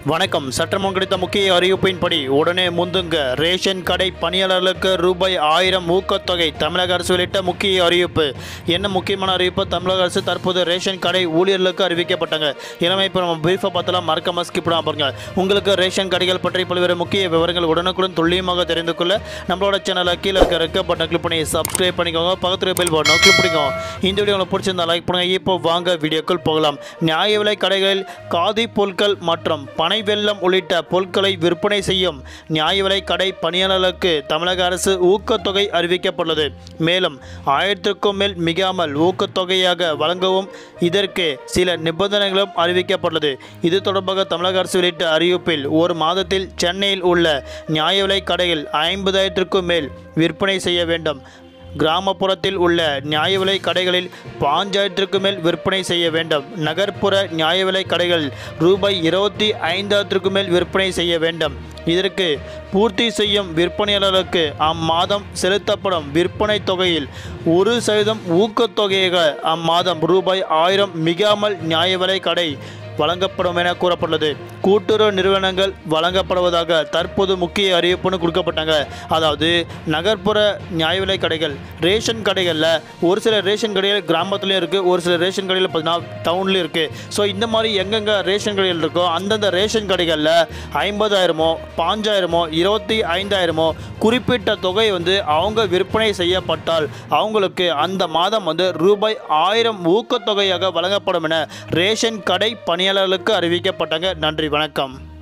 வணக்கம் சற்றமுன் கிடைத்த முக்கிய அறிவிப்பின்படி உடனே முந்துங்க ரேஷன் கடை பணியாளர்களுக்கு ரூபாய் ஆயிரம் ஊக்கத்தொகை தமிழக அரசு வெளியிட்ட முக்கிய அறிவிப்பு என்ன முக்கியமான அறிவிப்பு தமிழக அரசு தற்போது ரேஷன் கடை ஊழியர்களுக்கு அறிவிக்கப்பட்டாங்க இளமை இப்போ நம்ம பிரீஃபாக பார்த்தலாம் மறக்காம ஸ்கிப் பண்ணாம பாருங்க உங்களுக்கு ரேஷன் கடைகள் பற்றி பல்வேறு முக்கிய விவரங்கள் உடனுக்குடன் துல்லியமாக தெரிந்து கொள்ள நம்மளோட சேனலை கீழே இருக்க ரெக்க பட்டன் கிளிக் பண்ணி சப்ஸ்கிரைப் பண்ணிக்கோங்க பக்கத்தில் பெல் பட்டனை கிளிக் பண்ணிக்கோங்க இந்த வீடியோ உங்களுக்கு பிடிச்சிருந்தா லைக் பண்ணுங்க இப்போ வாங்க வீடியோக்குள் போகலாம் நியாய விலை கடைகளில் காதி பொருட்கள் மற்றும் பனை வெல்லம் உள்ளிட்ட பொருட்களை விற்பனை செய்யும் நியாய விலை கடை பணியாளர்களுக்கு தமிழக அரசு ஊக்கத்தொகை அறிவிக்கப்பட்டுள்ளது மேலும் ஆயிரத்திற்கும் மேல் மிகாமல் ஊக்கத்தொகையாக வழங்கவும் இதற்கு சில நிபந்தனைகளும் அறிவிக்கப்பட்டுள்ளது இது தொடர்பாக தமிழக அரசு வெளியிட்ட அறிவிப்பில் ஒரு மாதத்தில் சென்னையில் உள்ள நியாய விலை கடையில் ஐம்பதாயிரத்திற்கும் மேல் விற்பனை செய்ய வேண்டும் கிராமப்புறத்தில் உள்ள நியாய விலை கடைகளில் பாஞ்சாயிரத்திற்கு மேல் விற்பனை செய்ய வேண்டும் நகர்ப்புற நியாய விலை கடைகளில் ரூபாய் இருபத்தி ஐந்தாயிரத்திற்கு மேல் விற்பனை செய்ய வேண்டும் இதற்கு பூர்த்தி செய்யும் விற்பனையாளர்களுக்கு அம்மாதம் செலுத்தப்படும் விற்பனை தொகையில் ஒரு சதவீதம் ஊக்கத்தொகையாக அம்மாதம் ரூபாய் ஆயிரம் மிகாமல் நியாய விலை கடை வழங்கப்படும் என கூறப்பட்டுள்ளது கூட்டுறவு நிறுவனங்கள் வழங்கப்படுவதாக தற்போது முக்கிய அறிவிப்புன்னு கொடுக்கப்பட்டாங்க அதாவது நகர்ப்புற நியாய விலை கடைகள் ரேஷன் கடைகளில் ஒரு சில ரேஷன் கடைகள் கிராமத்துலேயும் இருக்குது ஒரு சில ரேஷன் கடையில் பார்த்தீங்கன்னா டவுன்லேயும் இருக்குது ஸோ இந்த மாதிரி எங்கெங்கே ரேஷன் கடைகள் இருக்கோ அந்தந்த ரேஷன் கடைகளில் ஐம்பதாயிரமோ பாஞ்சாயிரமோ இருபத்தி ஐந்தாயிரமோ குறிப்பிட்ட தொகை வந்து அவங்க விற்பனை செய்யப்பட்டால் அவங்களுக்கு அந்த மாதம் வந்து ரூபாய் ஆயிரம் ஊக்கத்தொகையாக வழங்கப்படும் என ரேஷன் கடை பணியாளர்களுக்கு அறிவிக்கப்பட்டாங்க நன்றி வணக்கம்